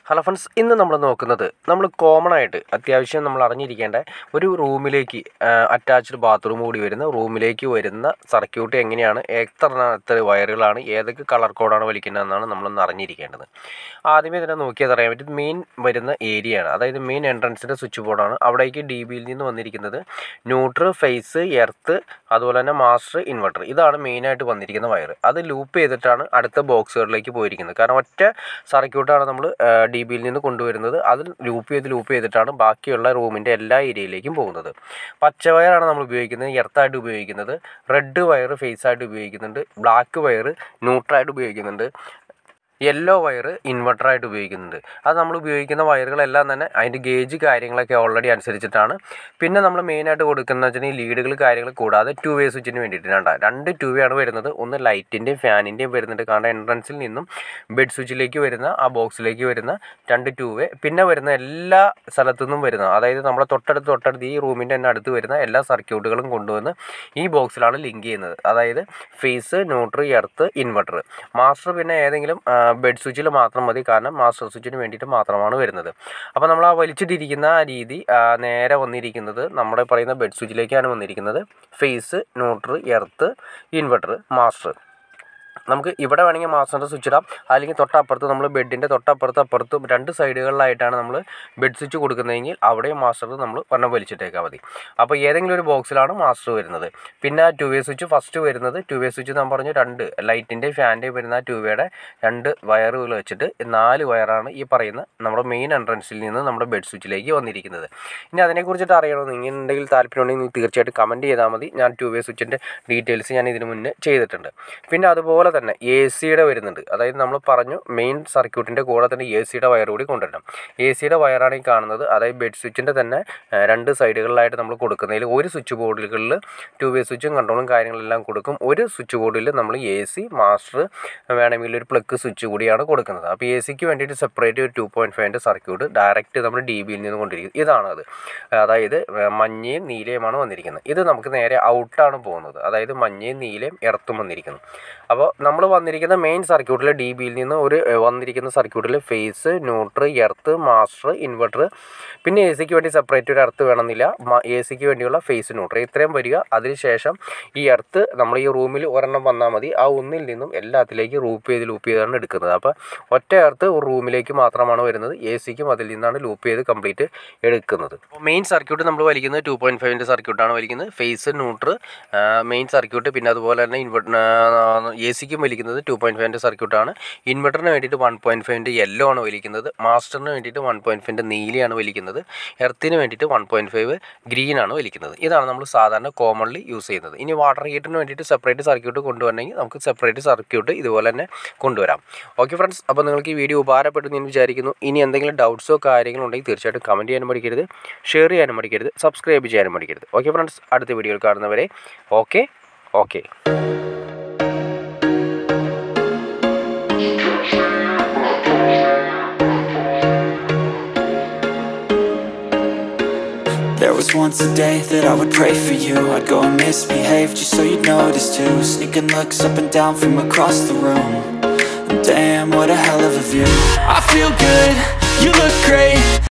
hello friends ഇന്ന് നമ്മൾ നോക്കുന്നത് നമ്മൾ കോമൺ ആയിട്ട് അത്യാവശ്യം നമ്മൾ അറിഞ്ഞിരിക്കേണ്ട ഒരു റൂമിലേക്ക് അറ്റാച്ച്ഡ് ബാത്റൂം കൂടി വരുന്ന റൂമിലേക്ക് വരുന്ന സർക്യൂട്ട് എങ്ങനെയാണ് എത്ര എത്ര വയറുകളാണ് ഏതൊക്കെ കളർ കോഡാണ് വലിക്കുന്നതെന്നാണ് നമ്മളൊന്ന് അറിഞ്ഞിരിക്കേണ്ടത് ആദ്യമേ തന്നെ നോക്കിയാൽ അറിയാൻ പറ്റും മെയിൻ വരുന്ന ഏരിയ ആണ് അതായത് മെയിൻ എൻട്രൻസിൻ്റെ സ്വിച്ച് ബോർഡാണ് അവിടേക്ക് ഡി ബിയിൽ നിന്ന് വന്നിരിക്കുന്നത് ന്യൂട്രൽ ഫേസ് എർത്ത് അതുപോലെ തന്നെ മാസ്റ്റർ ഇൻവെർട്ടർ ഇതാണ് മെയിനായിട്ട് വന്നിരിക്കുന്ന വയർ അത് ലൂപ്പ് ചെയ്തിട്ടാണ് അടുത്ത ബോക്സുകളിലേക്ക് പോയിരിക്കുന്നത് കാരണം ഒറ്റ സർക്യൂട്ടാണ് നമ്മൾ ഡി ബിയിൽ നിന്ന് കൊണ്ടുവരുന്നത് അത് ലൂപ്പ് ചെയ്ത് ലൂപ്പ് ചെയ്തിട്ടാണ് ബാക്കിയുള്ള റൂമിൻ്റെ എല്ലാ ഏരിയയിലേക്കും പോകുന്നത് പച്ച വയറാണ് നമ്മൾ ഉപയോഗിക്കുന്നത് എർത്തായിട്ട് ഉപയോഗിക്കുന്നത് റെഡ് വയർ ഫേസ് ആയിട്ട് ഉപയോഗിക്കുന്നുണ്ട് ബ്ലാക്ക് വയർ ന്യൂട്രായിട്ട് ഉപയോഗിക്കുന്നുണ്ട് യെല്ലോ വയർ ഇൻവെർട്ടറായിട്ട് ഉപയോഗിക്കുന്നുണ്ട് അത് നമ്മൾ ഉപയോഗിക്കുന്ന വയറുകളെല്ലാം തന്നെ അതിൻ്റെ ഗേജ് കാര്യങ്ങളൊക്കെ ഓൾറെഡി അനുസരിച്ചിട്ടാണ് പിന്നെ നമ്മൾ മെയിനായിട്ട് കൊടുക്കുന്ന വെച്ചിട്ടുണ്ടെങ്കിൽ ലീഡുകൾ കാര്യങ്ങൾ കൂടാതെ ടു വേ സ്വിച്ചിന് വേണ്ടിയിട്ട് രണ്ട് രണ്ട് ടു വേ ആണ് വരുന്നത് ഒന്ന് ലൈറ്റിൻ്റെയും ഫാനിൻ്റെയും വരുന്നുണ്ട് കാരണം എൻട്രൻസിൽ നിന്നും ബെഡ് സ്വിച്ചിലേക്ക് വരുന്ന ആ ബോക്സിലേക്ക് വരുന്ന രണ്ട് ടു വേ പിന്നെ വരുന്ന എല്ലാ സ്ഥലത്തു നിന്നും വരുന്ന അതായത് നമ്മുടെ തൊട്ടടുത്ത് തൊട്ടടുത്ത് ഈ റൂമിൻ്റെ തന്നെ അടുത്ത് വരുന്ന എല്ലാ സർക്യൂട്ടുകളും കൊണ്ടുവന്ന് ഈ ബോക്സിലാണ് ലിങ്ക് ചെയ്യുന്നത് അതായത് phase neutral earth inverter master പിന്നെ ഏതെങ്കിലും ബെഡ് സ്വിച്ചിൽ മാത്രം മതി കാരണം മാസ്റ്റർ സ്വിച്ചിന് വേണ്ടിയിട്ട് മാത്രമാണ് വരുന്നത് അപ്പോൾ നമ്മൾ ആ വലിച്ചിട്ടിരിക്കുന്ന ആ രീതി നേരെ വന്നിരിക്കുന്നത് നമ്മുടെ പറയുന്ന ബെഡ് സ്വിച്ചിലേക്കാണ് വന്നിരിക്കുന്നത് phase neutral earth inverter master നമുക്ക് ഇവിടെ വേണമെങ്കിൽ മാസ്റ്ററിൻ്റെ സ്വിച്ച് ഇടാം അല്ലെങ്കിൽ തൊട്ടപ്പുറത്ത് നമ്മൾ ബെഡിൻ്റെ തൊട്ടപ്പുറത്ത് അപ്പുറത്തും രണ്ട് സൈഡുകളിലായിട്ടാണ് നമ്മൾ ബെഡ് സ്വിച്ച് കൊടുക്കുന്നതെങ്കിൽ അവിടെയും മാസ്റ്റർ നമ്മൾ ഒരെണ്ണം വലിച്ചിട്ടേക്കാൻ മതി അപ്പോൾ ഏതെങ്കിലും ഒരു ബോക്സിലാണ് മാസ്റ്റർ വരുന്നത് പിന്നെ ടു വേ സ്വിച്ച് ഫസ്റ്റ് വരുന്നത് ടു വേ സ്വിച്ച് ഞാൻ പറഞ്ഞു രണ്ട് ലൈറ്റിൻ്റെയും ഫാൻ്റെയും വരുന്ന ടു വേയുടെ രണ്ട് വയറുകൾ വെച്ചിട്ട് നാല് വയറാണ് ഈ പറയുന്ന നമ്മുടെ മെയിൻ എൻട്രൻസിൽ നിന്ന് നമ്മുടെ ബെഡ് സ്വിച്ചിലേക്ക് വന്നിരിക്കുന്നത് ഇനി അതിനെക്കുറിച്ചിട്ട് അറിയണമെന്ന് ഇങ്ങനെ എന്തെങ്കിലും താല്പര്യമുണ്ടെങ്കിൽ നിങ്ങൾ തീർച്ചയായിട്ടും കമൻറ്റ് ചെയ്താൽ മതി ഞാൻ ടു വേ സ്വിച്ചിൻ്റെ ഡീറ്റെയിൽസ് ഞാൻ ഇതിന് മുന്നേ ചെയ്തിട്ടുണ്ട് പിന്നെ അതുപോലെ തന്നെ എ സിയുടെ വരുന്നുണ്ട് അതായത് നമ്മൾ പറഞ്ഞു മെയിൻ സർക്യൂട്ടിൻ്റെ കൂടെ തന്നെ എ സിയുടെ വയർ കൂടി കൊണ്ടുവരണം എ സിയുടെ വയറാണ് ഈ കാണുന്നത് അതായത് ബെഡ് സ്വിച്ചിൻ്റെ തന്നെ രണ്ട് സൈഡുകളിലായിട്ട് നമ്മൾ കൊടുക്കുന്നതിൽ ഒരു സ്വിച്ച് ബോർഡുകളിൽ ടു വേ സ്വിച്ചും കൺട്രോളും കാര്യങ്ങളെല്ലാം കൊടുക്കും ഒരു സ്വിച്ച് ബോർഡിൽ നമ്മൾ എ സി മാസ്റ്റർ വേണമെങ്കിൽ ഒരു പ്ലഗ് സ്വിച്ച് കൂടിയാണ് കൊടുക്കുന്നത് അപ്പോൾ എ സിക്ക് വേണ്ടിയിട്ട് സെപ്പറേറ്റ് ഒരു ടു പോയിൻറ്റ് ഫൈവിൻ്റെ സർക്യൂട്ട് ഡയറക്റ്റ് നമ്മൾ ഡി ബിയിൽ നിന്ന് കൊണ്ടിരിക്കുന്നത് ഇതാണ് അത് അതായത് മഞ്ഞയും നീലയുമാണ് വന്നിരിക്കുന്നത് ഇത് നമുക്ക് നേരെ ഔട്ടാണ് പോകുന്നത് അതായത് മഞ്ഞയും നീലയും എർത്തും വന്നിരിക്കുന്നു അപ്പോൾ നമ്മൾ വന്നിരിക്കുന്ന മെയിൻ സർക്യൂട്ടിൽ ഡി ബിയിൽ നിന്ന് ഒരു വന്നിരിക്കുന്ന സർക്യൂട്ടിൽ phase neutral earth master inverter പിന്നെ എ സിക്ക് വേണ്ടി സെപ്പറേറ്റ് ഒരു എർത്ത് വേണമെന്നില്ല എ സിക്ക് വേണ്ടിയുള്ള ഫേസ് ന്യൂട്ര് ഇത്രയും വരിക അതിനുശേഷം ഈ എർത്ത് നമ്മൾ ഈ റൂമിൽ ഒരെണ്ണം വന്നാൽ മതി ആ ഒന്നിൽ നിന്നും എല്ലാത്തിലേക്ക് ലൂപ്പ് ചെയ്ത് ലൂപ്പ് ചെയ്താണ് എടുക്കുന്നത് അപ്പോൾ ഒറ്റ എർത്ത് ഒരു റൂമിലേക്ക് മാത്രമാണ് വരുന്നത് എ സിക്കും അതിൽ നിന്നാണ് ലൂപ്പ് ചെയ്ത് കംപ്ലീറ്റ് എടുക്കുന്നത് അപ്പോൾ മെയിൻ സർക്യൂട്ട് നമ്മൾ വലിക്കുന്നത് ടു പോയിൻറ്റ് ഫൈവിൻ്റെ സർക്യൂട്ടാണ് വലിക്കുന്നത് ഫേസ് ന്യൂട്ര് മെയിൻ സർക്യൂട്ട് പിന്നെ അതുപോലെ തന്നെ ഇൻവെർട്ടർ എ സിക്കും വലിക്കുന്നത് ടു പോയിൻറ്റ് ഫൈവിൻ്റെ സർക്യൂട്ടാണ് ഇൻവെർട്ടറിന് വേണ്ടിയിട്ട് വൺ പോയിൻറ്റ് ഫൈവിൻ്റെ യെല്ലോ ആണ് വലിക്കുന്നത് മാസ്റ്ററിന് വേണ്ടിയിട്ട് വൺ പോയിൻറ്റ് ഫൈവിൻ്റെ നീലയാണ് വലിക്കുന്നത് എർത്തിന് വേണ്ടിയിട്ട് വൺ പോയിൻറ്റ് ഫൈവ് ഗ്രീൻ ആണ് വലിക്കുന്നത് ഇതാണ് നമ്മൾ സാധാരണ കോമൺലി യൂസ് ചെയ്യുന്നത് ഇനി വാട്ടർ ഹീറ്ററിന് വേണ്ടിയിട്ട് സെപ്പറേറ്റ് സർക്യൂട്ട് കൊണ്ടുവരണമെങ്കിൽ നമുക്ക് സെപ്പറേറ്റ് സർക്യൂട്ട് ഇതുപോലെ തന്നെ കൊണ്ടുവരാം ഓക്കെ ഫ്രണ്ട്സ് അപ്പോൾ നിങ്ങൾക്ക് ഈ വീഡിയോ ഉപകാരപ്പെട്ടു എന്ന് വിചാരിക്കുന്നു ഇനി എന്തെങ്കിലും ഡൗട്ട്സോ കാര്യങ്ങളോ ഉണ്ടെങ്കിൽ തീർച്ചയായിട്ടും കമൻറ്റ് ചെയ്യാനും പഠിക്കരുത് ഷെയർ ചെയ്യാനും പഠിക്കരുത് സബ്സ്ക്രൈബ് ചെയ്യാനും പഠിക്കരുത് ഓക്കെ ഫ്രണ്ട്സ് അടുത്ത വീഡിയോയിൽ കാണുന്നവരെ okay okay There was once a day that I would pray for you I'd go and misbehave just so you'd notice too Sneaking looks up and down from across the room and Damn, what a hell of a view I feel good, you look great